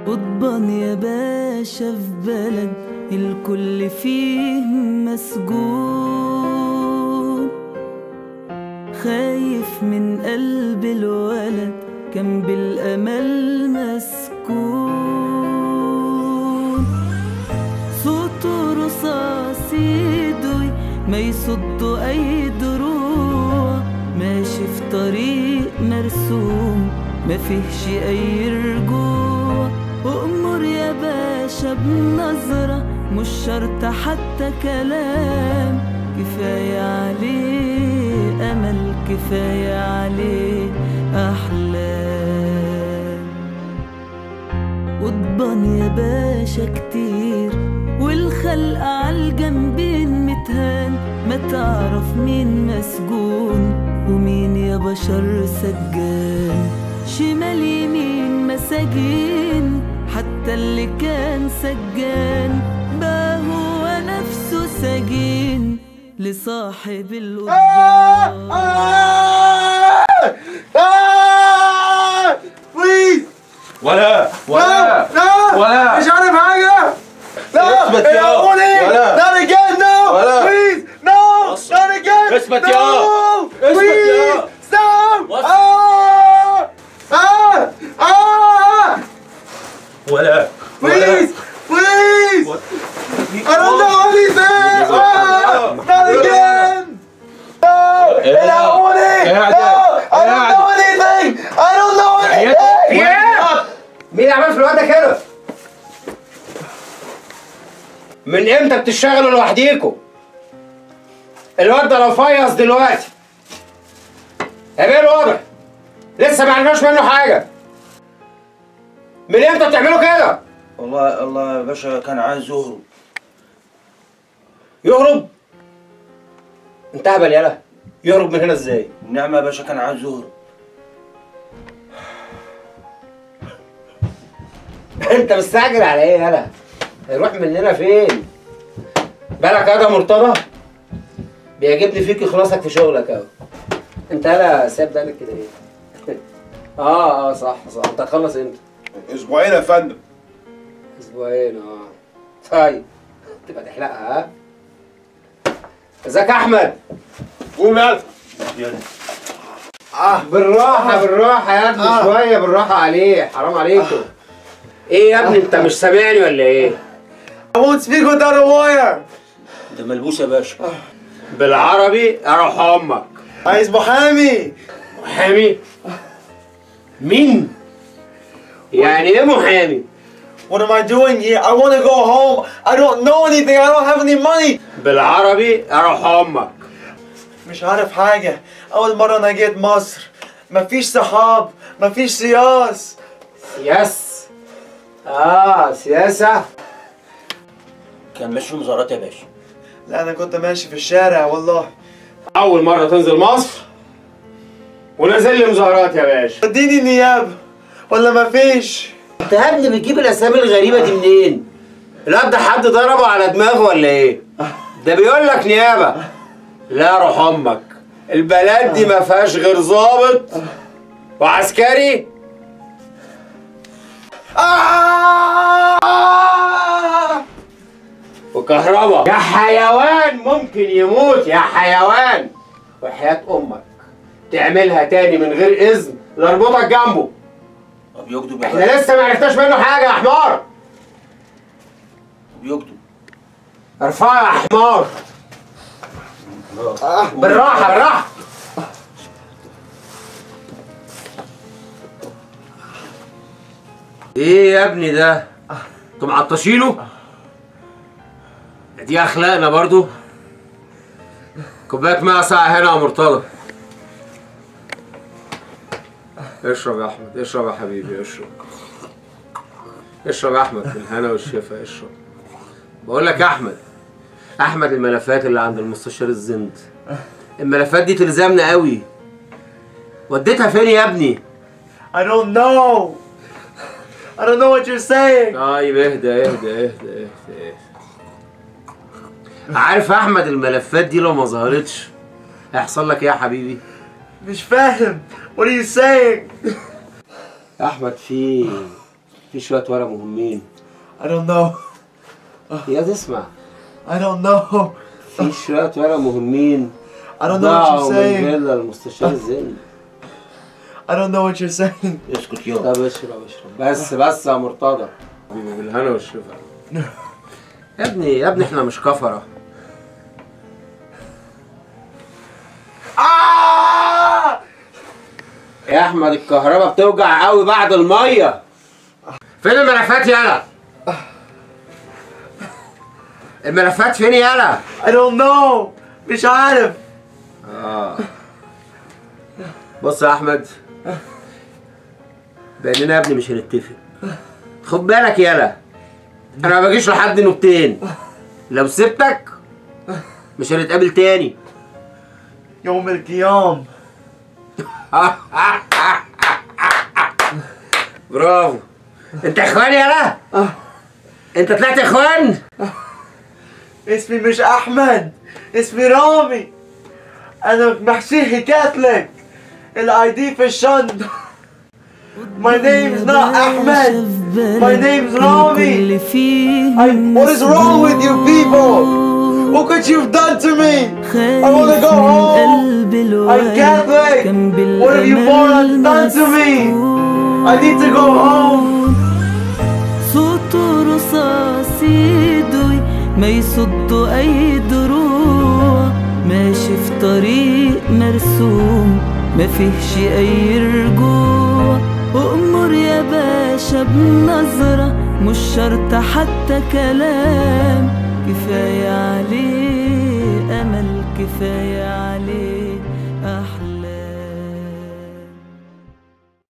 قضبان يا باشا في بلد الكل فيه مسجون خايف من قلب الولد كان بالأمل مسكون صوته رصاص يدوي ما يصد أي دروع ماشي في طريق مرسوم ما فيهش أي رجوع وأمر يا باشا بنظرة مش شرط حتى كلام كفاية عليه أمل كفاية عليه أحلام قضبان يا باشا كتير والخلق عالجنبين متهان ما تعرف مين مسجون ومين يا بشر سجان شمال يمين مساجين حتى اللي كان سجان بقى هو نفسه سجين لصاحب القضبان بليز ولا ولا لا ولا. مش عارف حاجة لا اثبت يا الحقوني ولا. not again no ولا. please no وصل. not again اثبت no يا. اثبت please يا. stop وصل. آه آه آه ولا please please I don't know anything آه not again no إيه. الحقوني إيه no I إيه don't know anything I don't know anything ايه؟ مين اللي عمل في الواد ده كده؟ من امتى بتشتغلوا لوحديكوا؟ الواد ده لو فيص دلوقتي هيبقى الواضح لسه ما عرفناش منه حاجة من امتى بتعملوا كده؟ والله الله يا باشا كان عايز يهرب يهرب؟ انت هبل يالا يهرب من هنا ازاي؟ النعمة يا باشا كان عايز يهرب انت مستعجل على ايه يالا؟ هيروح مننا فين؟ بالك يا ده مرتضى؟ بيعجبني فيك اخلاصك في شغلك اوي انت يالا سايب بالك كده ليه؟ اه اه صح صح انت هتخلص امتى؟ اسبوعين يا فندم اسبوعين اه طيب تبقى تحلقها ها؟ ازيك يا احمد؟ قوم يلا بالراحة بالراحة يا ابني شوية بالراحة عليه حرام عليكم ايه يا ابني انت مش سامعني ولا ايه؟ I won't speak without a wire ده ملبوس يا باشا بالعربي اروح امك عايز محامي محامي مين يعني ايه محامي What am I doing here? I want to go home. I don't know anything. I don't have any money. بالعربي اروح امك مش عارف حاجة. أول مرة أنا جيت مصر. مفيش صحاب. مفيش سياس. يس اه سياسة كان ماشي في مظاهرات يا باشا لا أنا كنت ماشي في الشارع والله. اول مرة تنزل مصر ونازل لي مظاهرات يا باشا اديني نيابة. ولا مفيش. انت يا ابني بتجيب الاسامي الغريبة دي منين؟ لا ده حد ضربه على دماغه ولا ايه؟ ده بيقول لك نيابة لا روح امك البلد دي ما فيهاش غير ظابط وعسكري آه! وكهرباء يا حيوان ممكن يموت يا حيوان وحياة امك تعملها تاني من غير اذن لاربطك جنبه طب يكتب يا احنا باشا لسه ما عرفناش منه حاجة يا حمار طب يكتب ارفعه يا حمار بالراحة بالراحة ايه يا ابني ده؟ انتوا معطشينه؟ دي اخلاقنا برضو كوبايه ماء ساعة هنا يا مرتضى اشرب يا احمد اشرب يا حبيبي اشرب اشرب يا احمد بالهنا والشفا اشرب بقول لك يا احمد احمد الملفات اللي عند المستشار الزند الملفات دي تلزمنا قوي وديتها فين يا ابني I don't know. I don't know what you're saying. طيب اهدى اهدى اهدى اهدى اهدى عارف يا احمد الملفات دي لو ما ظهرتش هيحصل لك ايه يا حبيبي مش فاهم. What are you saying? يا احمد في في شويه ورق مهمين I don't know. يا تسمع I don't know. في شويه ورق مهمين I don't know what ضاعوا you're من saying. فيلا المستشار الزين I don't know what you're saying. اسكت يابا طب اشرب اشرب بس بس يا مرتضى حبيبي بالهنا والشفا يا ابني يا ابني احنا مش كفره Ah! يا احمد الكهرباء بتوجع قوي بعد الميه فين الملفات يالا الملفات فين يالا I don't know. مش عارف. اه بص يا احمد باننا يا ابني مش هنتفق خد بالك يالا انا ما باجيش لحد نوبتين لو سبتك مش هنتقابل تاني يوم القيام. برافو انت اخوان يالا انت طلعت اخوان اسمي مش أحمد. اسمي رامي. أنا محشيه كاثوليك. الاي دي في الشنطة. My name's not Ahmed. My name's Rami. I, what is wrong with you people? Look what you've done to me. I want to go home. I'm Catholic. What have you boys done to me? I need to go home. صوت رصاصي دوي ما يصد اي دروع ماشي في طريق مرسوم ما فيهش اي رجوع وامر يا باشا بنظرة مش شرط حتى كلام كفاية عليه امل كفاية عليه